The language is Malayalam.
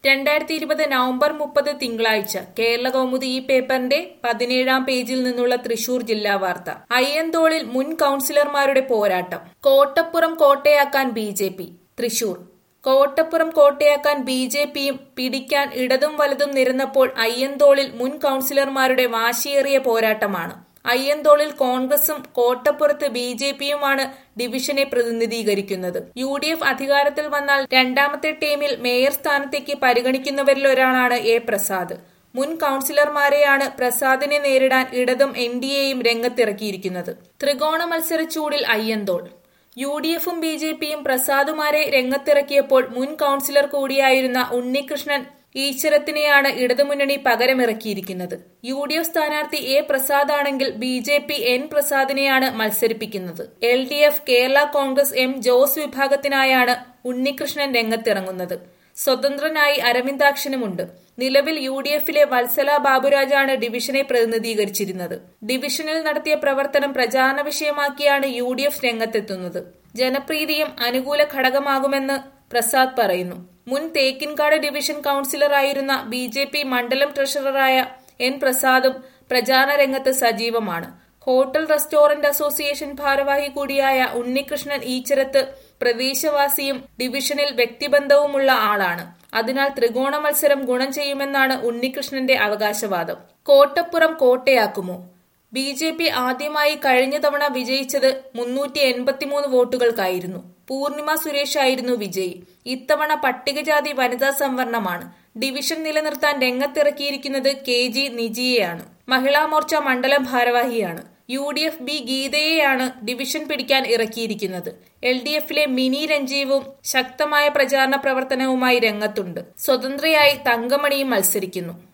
രണ്ടായിരത്തി ഇരുപത് നവംബർ മുപ്പത് തിങ്കളാഴ്ച കേരള കൗമുദി ഈ പേപ്പറിന്റെ പതിനേഴാം പേജിൽ നിന്നുള്ള തൃശൂർ ജില്ലാ വാർത്ത അയ്യന്തോളിൽ മുൻ കൌൺസിലർമാരുടെ പോരാട്ടം കോട്ടപ്പുറം കോട്ടയാക്കാൻ B J P Thrissur Kottappuram കോട്ടയാക്കാൻ ബി ജെ പിയും പിടിക്കാൻ ഇടതും വലതും നിരന്നപ്പോൾ അയ്യന്തോളിൽ മുൻ കൌൺസിലർമാരുടെ വാശിയേറിയ പോരാട്ടമാണ് അയ്യന്തോളിൽ കോൺഗ്രസും കോട്ടപ്പുറത്ത് ബി ജെ പിയുമാണ് ഡിവിഷനെ പ്രതിനിധീകരിക്കുന്നത് യു ഡി എഫ് അധികാരത്തിൽ വന്നാൽ രണ്ടാമത്തെ ടീമിൽ മേയർ സ്ഥാനത്തേക്ക് പരിഗണിക്കുന്നവരിലൊരാളാണ് എ പ്രസാദ് മുൻ കൌൺസിലർമാരെയാണ് പ്രസാദിനെ നേരിടാൻ ഇടതും എൻ ഡി എയും രംഗത്തിറക്കിയിരിക്കുന്നത് ത്രികോണ മത്സര ചൂടിൽ അയ്യന്തോൾ യു ഡി എഫും ബി ജെ പിയും പ്രസാദുമാരെ രംഗത്തിറക്കിയപ്പോൾ മുൻ കൌൺസിലർ കൂടിയായിരുന്ന ഉണ്ണികൃഷ്ണൻ ഈശ്വരത്തിനെയാണ് ഇടതുമുന്നണി പകരമിറക്കിയിരിക്കുന്നത് യു ഡി എഫ് സ്ഥാനാർത്ഥി എ പ്രസാദ് ആണെങ്കിൽ ബി ജെ പി എൻ പ്രസാദിനെയാണ് മത്സരിപ്പിക്കുന്നത് L D F Kerala Congress M Jose വിഭാഗത്തിനായാണ് ഉണ്ണികൃഷ്ണൻ രംഗത്തിറങ്ങുന്നത് സ്വതന്ത്രനായി അരവിന്ദാക്ഷനുമുണ്ട് നിലവിൽ യു ഡി എഫിലെ വത്സല ബാബുരാജാണ് ഡിവിഷനെ പ്രതിനിധീകരിച്ചിരുന്നത് ഡിവിഷനിൽ നടത്തിയ പ്രവർത്തനം പ്രചാരണ വിഷയമാക്കിയാണ് യു ഡി എഫ് രംഗത്തെത്തുന്നത് ജനപ്രീതിയും അനുകൂല ഘടകമാകുമെന്ന് പ്രസാദ് പറയുന്നു മുൻ തേക്കിൻകാട് ഡിവിഷൻ കൌൺസിലറായിരുന്ന ബി ജെ പി മണ്ഡലം ട്രഷററായ എൻ പ്രസാദും പ്രചാരണ രംഗത്ത് സജീവമാണ് ഹോട്ടൽ റെസ്റ്റോറന്റ് അസോസിയേഷൻ ഭാരവാഹി കൂടിയായ ഉണ്ണികൃഷ്ണൻ ഈച്ചരത്ത് പ്രദേശവാസിയും ഡിവിഷനിൽ വ്യക്തിബന്ധവുമുള്ള ആളാണ് അതിനാൽ ത്രികോണ മത്സരം ഗുണം ചെയ്യുമെന്നാണ് ഉണ്ണികൃഷ്ണന്റെ അവകാശവാദം കോട്ടപ്പുറം കോട്ടയാക്കുമോ ബി ജെ പി ആദ്യമായി കഴിഞ്ഞ തവണ വിജയിച്ചത് മുന്നൂറ്റി എൺപത്തിമൂന്ന് വോട്ടുകൾക്കായിരുന്നു പൂർണിമ സുരേഷ് ആയിരുന്നു വിജയി ഇത്തവണ പട്ടികജാതി വനിതാ സംവരണമാണ് ഡിവിഷൻ നിലനിർത്താൻ രംഗത്തിറക്കിയിരിക്കുന്നത് കെ ജി നിജിയെയാണ് മഹിളാ മോർച്ച മണ്ഡലം ഭാരവാഹിയാണ് യു ഡി എഫ് ബി ഗീതയെയാണ് ഡിവിഷൻ പിടിക്കാൻ ഇറക്കിയിരിക്കുന്നത് എൽ ഡി എഫിലെ മിനി രഞ്ജീവും ശക്തമായ പ്രചാരണ പ്രവർത്തനവുമായി രംഗത്തുണ്ട് സ്വതന്ത്രയായി തങ്കമണിയും മത്സരിക്കുന്നു